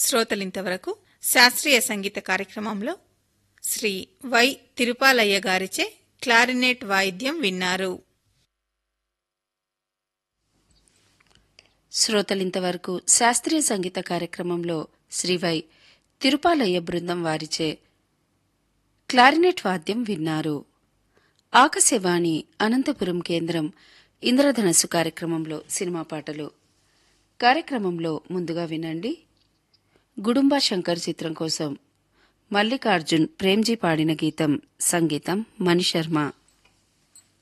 శ్రోతలింతవరకు శాస్త్రీయ సంగీత కార్యక్రమంలో శ్రీ వై తిరుపాలయ్య గారిచే క్లారినేట్ వాయిద్యం విన్నారు శ్రోతలింతవరకు శాస్త్రీయ సంగీత కార్యక్రమంలో శ్రీవై తిరుపాలయ్య బృందం వారిచే క్లారినెట్ వాద్యం విన్నారు ఆకాశవాణి అనంతపురం కేంద్రం ఇంద్రధనస్సు కార్యక్రమంలో సినిమా పాటలు కార్యక్రమంలో ముందుగా వినండి గుడుంబా శంకర్ చిత్రం కోసం మల్లికార్జున్ ప్రేమ్జీ పాడిన గీతం సంగీతం మణిశర్మ